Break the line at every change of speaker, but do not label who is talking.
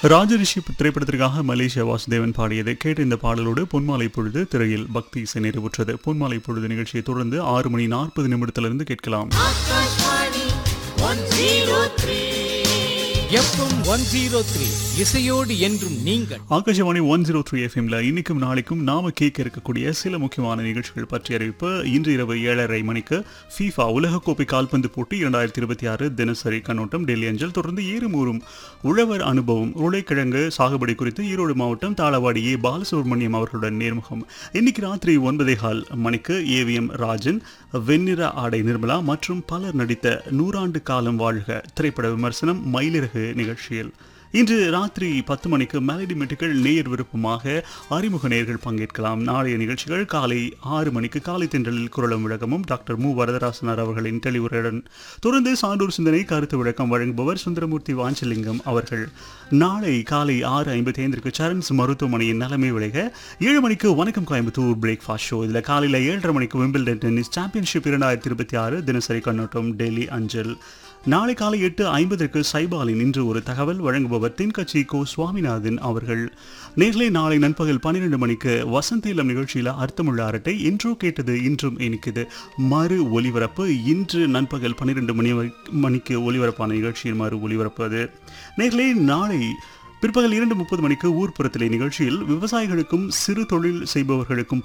ராஜரிஷி திரைப்படத்திற்காக மலேசியா வாசுதேவன் பாடியது கேட்ட இந்த பாடலோடு பொன்மாலை பொழுது திரையில் பக்தி இசை நிறைவுற்றது பொன்மாலை பொழுது நிகழ்ச்சியை தொடர்ந்து ஆறு மணி நாற்பது நிமிடத்திலிருந்து கேட்கலாம்
Akashvani one zero three
FM one zero three இசையோடு என்றும் நீங்கள்
ஆகாஷவாணி ஒன் ஜீரோ த்ரீ எஃப்எம்ல இன்னைக்கும் நாளைக்கும் நாம கேட்க இருக்கக்கூடிய சில முக்கியமான நிகழ்ச்சிகள் பற்றிய அறிவிப்பு இன்று இரவு ஏழரை மணிக்கு ஃபீஃபா உலகக்கோப்பை கால்பந்து போட்டி இரண்டாயிரத்தி இருபத்தி ஆறு தினசரி கண்ணோட்டம் டெல்லி அஞ்சல் தொடர்ந்து ஏறுமூறும் உழவர் அனுபவம் உருளைக்கிழங்கு சாகுபடி குறித்து ஈரோடு மாவட்டம் தாளவாடி ஏ பாலசுப்ரமணியம் அவர்களுடன் நேர்முகம் இன்னைக்கு ராத்திரி ஒன்பதே கால் மணிக்கு ஏவிஎம் ராஜன் வெண்ணிற ஆடை நிர்மலா மற்றும் பலர் நடித்த நூறாண்டு காலம் வாழ்க திரைப்பட விமர்சனம் மயிலிறகு நிகழ்ச்சியில் இன்று ராத்திரி பத்து மணிக்கு மெலடி மெட்டுகள் நேயர் விருப்பமாக அறிமுக நேயர்கள் பங்கேற்கலாம் நாளைய நிகழ்ச்சிகள் காலை ஆறு மணிக்கு காலை தென்றலில் குரலும் விளக்கமும் டாக்டர் மு வரதராசனார் அவர்களின் தெளிவுரையுடன் தொடர்ந்து சான்றோர் சிந்தனை கருத்து விளக்கம் வழங்குபவர் சுந்தரமூர்த்தி வாஞ்சலிங்கம் அவர்கள் நாளை காலை ஆறு ஐம்பத்தி ஐந்திற்கு சரண்ஸ் மருத்துவமனையின் நலமே விளைக ஏழு மணிக்கு வணக்கம் கோயம்புத்தூர் பிரேக்ஃபாஸ்ட் ஷோ இதில் காலையில் ஏழரை மணிக்கு விம்பிள்டன் டென்னிஸ் சாம்பியன்ஷிப் இரண்டாயிரத்தி இருபத்தி ஆறு தினசரி கண்ணோட்டம் டெல்லி அஞ்சல் நாளை காலை எட்டு ஐம்பதற்கு சைபாலின் இன்று ஒரு தகவல் வழங்குபவர் தென்கட்சி கோ சுவாமிநாதன் அவர்கள் நேர்களை நாளை நண்பகல் பன்னிரண்டு மணிக்கு வசந்தீலம் நிகழ்ச்சியில் அர்த்தமுள்ள அரட்டை இன்றோ கேட்டது இன்றும் இனிக்குது மறு ஒலிபரப்பு இன்று நண்பகல் பன்னிரெண்டு மணி வரை- மணிக்கு ஒலிபரப்பான நிகழ்ச்சியின் மறு ஒலிபரப்பு அது நேர்களை நாளை பிற்பகல் இரண்டு முப்பது மணிக்கு ஊர்ப்புறத்திலே நிகழ்ச்சியில் விவசாயிகளுக்கும் சிறு தொழில் செய்பவர்களுக்கும்